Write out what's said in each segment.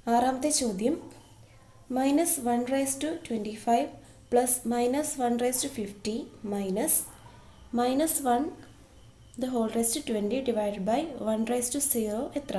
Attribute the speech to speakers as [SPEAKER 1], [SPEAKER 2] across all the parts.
[SPEAKER 1] ആറാമത്തെ ചോദ്യം minus one raise to twenty five plus minus one raise to fifty minus minus one the whole raise to twenty divide by one raise to zero എത്ര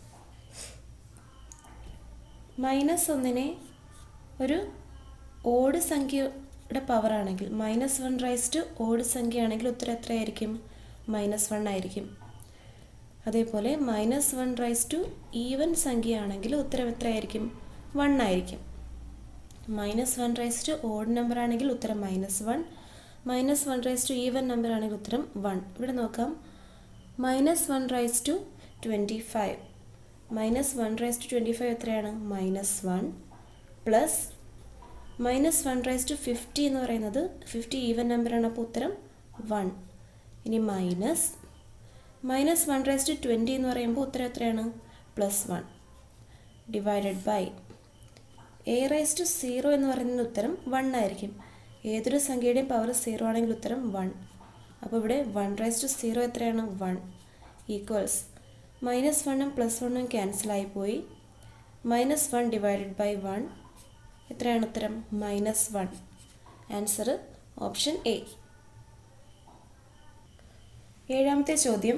[SPEAKER 1] minus ഒന്നിനെ ഒരു odd സംഖ്യയുടെ power ആണെങ്കിൽ minus one raise to odd സംഖ്യ ആണെങ്കിൽ ഉത്തരം എത്രയായിരിക്കും minus one ആയിരിക്കും അതേപോലെ minus one raise to even സംഖ്യ ആണെങ്കിൽ ഉത്തരം എത്രയായിരിക്കും വൺ ആയിരിക്കും minus one raise to odd number ആണെങ്കിൽ ഉത്തരം minus one minus one raise to even number ആണെങ്കിൽ ഉത്തരം വൺ ഇവിടെ നോക്കാം minus one raise to twenty five minus one raise to twenty five എത്രയാണ് minus one plus minus one raise to fifty എന്ന് പറയുന്നത് fifty even നമ്പറാണ് അപ്പോൾ ഉത്തരം വൺ ഇനി minus minus one raise to twenty എന്ന് പറയുമ്പോൾ ഉത്തരം എത്രയാണ് plus one divided by a raise to zero എന്ന് പറയുന്ന ഉത്തരം വൺ ആയിരിക്കും ഏതൊരു സംഖ്യയുടെയും പവർ സീറോ ആണെങ്കിൽ ഉത്തരം വൺ അപ്പോൾ ഇവിടെ വൺ റൈസ് ടു സീറോ എത്രയാണ് വൺ ഈക്വൽസ് മൈനസ് വണ്ണും പ്ലസ് വണ്ണും ക്യാൻസലായി പോയി minus one divided by one എത്രയാണ് ഉത്തരം minus one answer option A ഏഴാമത്തെ ചോദ്യം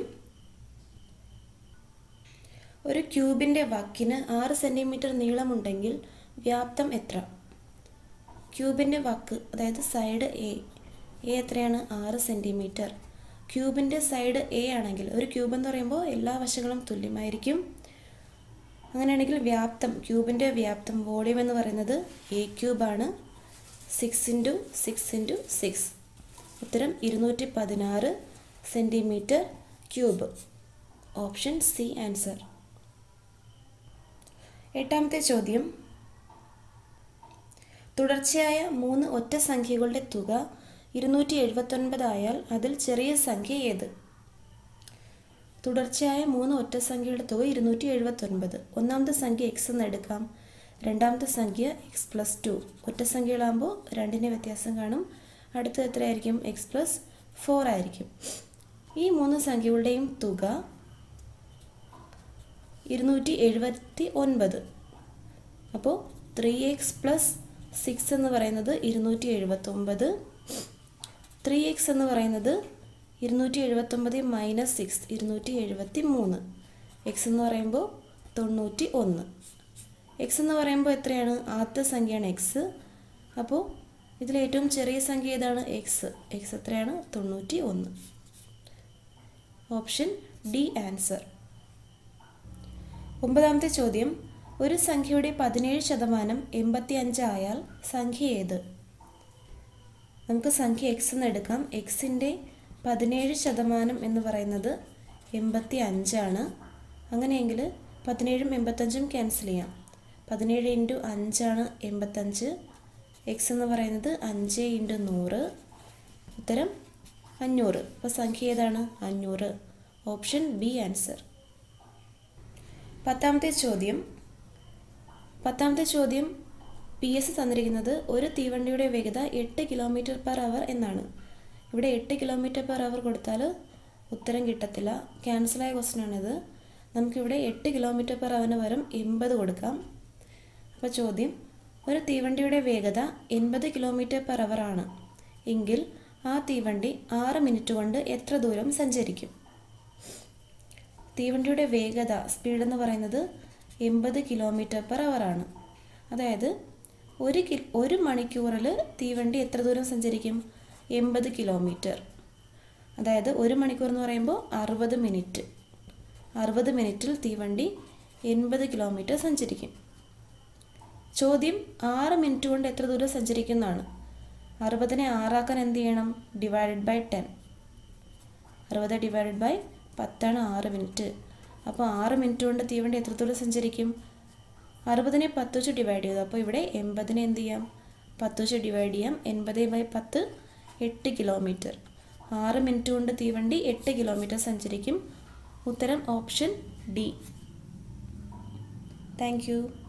[SPEAKER 1] ഒരു ക്യൂബിൻ്റെ വക്കിന് ആറ് സെൻറ്റിമീറ്റർ നീളമുണ്ടെങ്കിൽ വ്യാപ്തം എത്ര ക്യൂബിൻ്റെ വക്ക് അതായത് സൈഡ് എ എ എത്രയാണ് ആറ് സെൻറ്റിമീറ്റർ ക്യൂബിൻ്റെ സൈഡ് എ ആണെങ്കിൽ ഒരു ക്യൂബ് എന്ന് പറയുമ്പോൾ എല്ലാ വശങ്ങളും തുല്യമായിരിക്കും അങ്ങനെയാണെങ്കിൽ വ്യാപ്തം ക്യൂബിൻ്റെ വ്യാപ്തം വോളിയം എന്ന് പറയുന്നത് എ ക്യൂബാണ് six into six into six ഉത്തരം ഇരുന്നൂറ്റി പതിനാറ് centimetre cube option C answer എട്ടാമത്തെ ചോദ്യം തുടർച്ചയായ മൂന്ന് ഒറ്റ സംഖ്യകളുടെ തുക ഇരുന്നൂറ്റി എഴുപത്തൊൻപത് ആയാൽ അതിൽ ചെറിയ സംഖ്യ ഏത് തുടർച്ചയായ മൂന്ന് ഒറ്റ സംഖ്യയുടെ തുക ഇരുന്നൂറ്റി എഴുപത്തൊൻപത് ഒന്നാമത്തെ സംഖ്യ എക്സ് എന്ന് എടുക്കാം രണ്ടാമത്തെ സംഖ്യ എക്സ് പ്ലസ് ടു ഒറ്റ സംഖ്യകളാകുമ്പോൾ രണ്ടിൻ്റെ വ്യത്യാസം കാണും അടുത്തത് എത്രയായിരിക്കും എക്സ് പ്ലസ് ഫോർ ആയിരിക്കും ഈ മൂന്ന് സംഖ്യകളുടെയും തുക ഇരുന്നൂറ്റി എഴുപത്തി ഒൻപത് അപ്പോൾ ത്രീ എക്സ് പ്ലസ് സിക്സ് എന്ന് പറയുന്നത് ഇരുന്നൂറ്റി എഴുപത്തൊമ്പത് ത്രീ എക്സ് എന്ന് പറയുന്നത് ഇരുന്നൂറ്റി എഴുപത്തൊമ്പത് മൈനസ് സിക്സ് ഇരുന്നൂറ്റി എഴുപത്തി മൂന്ന് എക്സ് എന്ന് പറയുമ്പോൾ തൊണ്ണൂറ്റി ഒന്ന് എക്സ് എന്ന് പറയുമ്പോൾ എത്രയാണ് ആദ്യത്തെ സംഖ്യയാണ് എക്സ് അപ്പോൾ ഇതിൽ ഏറ്റവും ചെറിയ സംഖ്യ ഏതാണ് എക്സ് എക്സ് എത്രയാണ് തൊണ്ണൂറ്റി ഒന്ന് ഓപ്ഷൻ ഡി ആൻസർ ഒമ്പതാമത്തെ ചോദ്യം ഒരു സംഖ്യയുടെ പതിനേഴ് ശതമാനം എൺപത്തി അഞ്ചായാൽ സംഖ്യ ഏത് നമുക്ക് സംഖ്യ എക്സ് എന്ന് എടുക്കാം എക്സിൻ്റെ പതിനേഴ് ശതമാനം എന്ന് പറയുന്നത് എൺപത്തി അഞ്ചാണ് അങ്ങനെയെങ്കിൽ പതിനേഴും എൺപത്തഞ്ചും ക്യാൻസൽ ചെയ്യാം പതിനേഴ് ഇൻറ്റു അഞ്ചാണ് എൺപത്തഞ്ച് എക്സ് എന്ന് പറയുന്നത് അഞ്ച് ഇൻറ്റു നൂറ് ഉത്തരം അഞ്ഞൂറ് അപ്പോൾ സംഖ്യ ഏതാണ് അഞ്ഞൂറ് ഓപ്ഷൻ ബി ആൻസർ പത്താമത്തെ ചോദ്യം പത്താമത്തെ ചോദ്യം പി എസ് തന്നിരിക്കുന്നത് ഒരു തീവണ്ടിയുടെ വേഗത എട്ട് കിലോമീറ്റർ പെർ അവർ എന്നാണ് ഇവിടെ എട്ട് കിലോമീറ്റർ പെർ അവർ കൊടുത്താൽ ഉത്തരം കിട്ടത്തില്ല ക്യാൻസലായ ക്വസ്റ്റ്യൻ ആണിത് നമുക്കിവിടെ എട്ട് കിലോമീറ്റർ പെർ അവറിന് പകരം എൺപത് കൊടുക്കാം അപ്പോൾ ചോദ്യം ഒരു തീവണ്ടിയുടെ വേഗത എൺപത് കിലോമീറ്റർ പെർ അവർ ആണ് എങ്കിൽ ആ തീവണ്ടി ആറ് മിനിറ്റ് കൊണ്ട് എത്ര ദൂരം സഞ്ചരിക്കും തീവണ്ടിയുടെ വേഗത സ്പീഡ് എന്ന് പറയുന്നത് എൺപത് കിലോമീറ്റർ പെർ ആണ് അതായത് ഒരു കി ഒരു മണിക്കൂറിൽ തീവണ്ടി എത്ര ദൂരം സഞ്ചരിക്കും എൺപത് കിലോമീറ്റർ അതായത് ഒരു മണിക്കൂർ എന്ന് പറയുമ്പോൾ അറുപത് മിനിറ്റ് അറുപത് മിനിറ്റിൽ തീവണ്ടി എൺപത് കിലോമീറ്റർ സഞ്ചരിക്കും ചോദ്യം ആറ് മിനിറ്റ് കൊണ്ട് എത്ര ദൂരം സഞ്ചരിക്കുന്നതാണ് അറുപതിനെ ആറാക്കാൻ എന്ത് ചെയ്യണം ഡിവൈഡഡ് ബൈ ടെൻ അറുപത് ഡിവൈഡഡ് ബൈ പത്താണ് ആറ് മിനിറ്റ് അപ്പോൾ ആറ് മിനിറ്റ് കൊണ്ട് തീവണ്ടി എത്ര ദൂരം സഞ്ചരിക്കും അറുപതിനെ പത്ത് വെച്ച് ഡിവൈഡ് ചെയ്തു അപ്പോൾ ഇവിടെ എൺപതിനെ എന്ത് ചെയ്യാം പത്ത് വെച്ച് ഡിവൈഡ് ചെയ്യാം എൺപത് ബൈ പത്ത് എട്ട് കിലോമീറ്റർ ആറ് മിനിറ്റ് കൊണ്ട് തീവണ്ടി എട്ട് കിലോമീറ്റർ സഞ്ചരിക്കും ഉത്തരം ഓപ്ഷൻ ഡി താങ്ക് യു